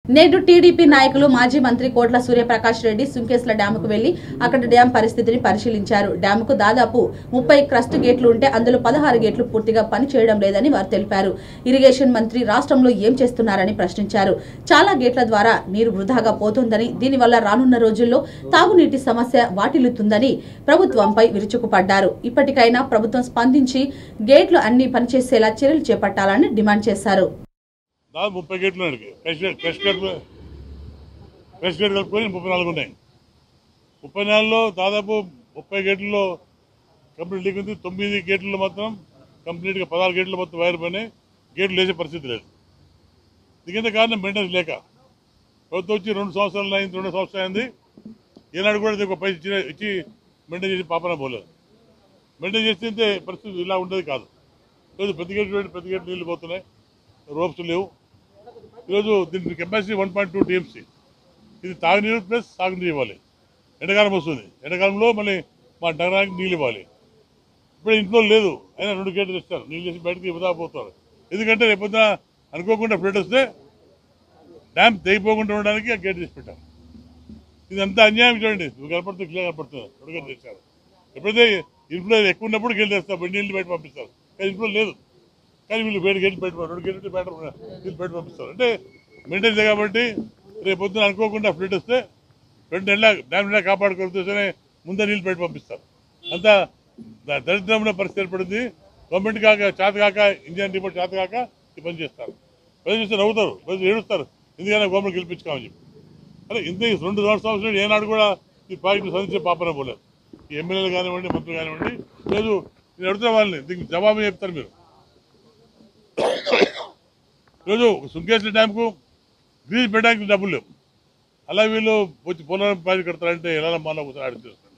నేడు టీడీపీ నాయకులు మాజీ మంత్రి కోట్ల సూర్యప్రకాష్ రెడ్డి సుంకేశ్ల డ్యాముకు వెళ్లి అక్కడ డ్యాం పరిస్థితిని పరిశీలించారు డ్యాముకు దాదాపు ముప్పై క్రస్ట్ గేట్లు ఉంటే అందులో పదహారు గేట్లు పూర్తిగా పని చేయడం లేదని వారు తెలిపారు ఇరిగేషన్ మంత్రి రాష్ట్రంలో ఏం చేస్తున్నారని ప్రశ్నించారు చాలా గేట్ల ద్వారా నీరు వృధాగా పోతోందని దీనివల్ల రానున్న రోజుల్లో తాగునీటి సమస్య వాటిల్లుతుందని ప్రభుత్వంపై విరుచుకుపడ్డారు ఇప్పటికైనా ప్రభుత్వం స్పందించి గేట్లు అన్ని పనిచేసేలా చర్యలు చేపట్టాలని డిమాండ్ చేశారు దాదాపు ముప్పై గేట్లు ఉన్నాయి crush gate crush gate crush gate కలుపుకొని ముప్పై నాలుగు ఉన్నాయి ముప్పై నాలుగులో దాదాపు ముప్పై గేట్లలో కంప్లీట్ లీక్ ఉంది తొమ్మిది గేట్లలో మాత్రం కంప్లీట్గా పదహారు గేట్లు మొత్తం వైర్ పైన గేట్లు లేచే పరిస్థితి లేదు దీనికి కారణం మెయింటెనెన్స్ లేక ప్రభుత్వం వచ్చి రెండు సంవత్సరాలు అయింది రెండు సంవత్సరాలు అయింది ఏనాడు కూడా దీనికి ఒక పైసలు ఇచ్చి ఇచ్చి మెయింటైన్ చేసి పాపన పోలేదు మెయింటైన్ చేస్తే పరిస్థితి ఇలా ఉండేది కాదు ఈరోజు ప్రతి గేట్ చూడండి, ప్రతి గేట్ నీళ్ళు పోతున్నాయి రోప్స్ లేవు ఈరోజు దీని capacity one point two TMC ఇది తాగునీరు ప్లస్ సాగునీరు ఇవ్వాలి ఎండాకాలం వస్తుంది ఎండాకాలంలో మళ్ళీ మా నగరానికి నీళ్ళు ఇవ్వాలి ఇప్పుడు ఇంట్లో లేదు అయినా రెండు గేట్లు తెస్తారు నీళ్ళు చేసి బయటకు ఇవ్వదా పోతారు ఎందుకంటే రేపొద్దున అనుకోకుండా ఫ్లడ్ వస్తే డ్యామ్ తెగిపోకుండా ఉండడానికి ఆ గేట్ చేసి పెట్టారు ఇదంతా అన్యాయం చూడండి నువ్వు కనపడుతుంది క్లియర్ కనపడుతుంది రెండు గేట్లు తెచ్చారు ఎప్పుడైతే ఇన్ఫ్లో ఎక్కువ ఉన్నప్పుడు గేట్లు తెస్తారు బండి నీళ్ళు బయట పంపిస్తారు కానీ ఇన్ఫ్లో లేదు కానీ వీళ్ళు వేడి గేట్లు బయట రెండు గేట్లు బయట వీళ్ళు బయట పంపిస్తారు అంటే మెయింటైన్ కాబట్టి రేపు పొద్దున అనుకోకుండా ఫ్లడ్ వస్తే రెండు నెలల డ్యామ్ నెల కాపాడుకోవాల్సి ముందే నీళ్ళు బయట పంపిస్తారు అంతా ద- దరిద్రమైన పరిస్థితి ఏర్పడింది గవర్నమెంట్ కాక చేత కాక ఇండియన్ డిపోర్ట్ చేత కాక ఈ పని చేస్తారు పని చేస్తే నవ్వుతారు ప్రజలు ఏడుస్తారు ఎందుకైనా గవర్నమెంట్ గెలిపించుకోమని చెప్పి అరే ఇంత ఈ రెండు సంవత్సరాలు ఏనాడు కూడా ఈ ప్రాజెక్టు సాధించే పాపన పోలేదు ఈ ఎమ్మెల్యేలు కానివ్వండి మంత్రులు కానివ్వండి లేదు నేను అడుగుతున్న వాళ్ళని దీనికి జవాబు చెప్తారు మీరు ఈరోజు సుంకేశ్వర డ్యామ్కు గ్రీజ్ పెట్టడానికి డబ్బులు లేవు అలా వీళ్ళు వచ్చి పోలవరం ప్రాజెక్ట్ కడతారంటే ఎలా మనం ఒకసారి అడుగుతున్నారు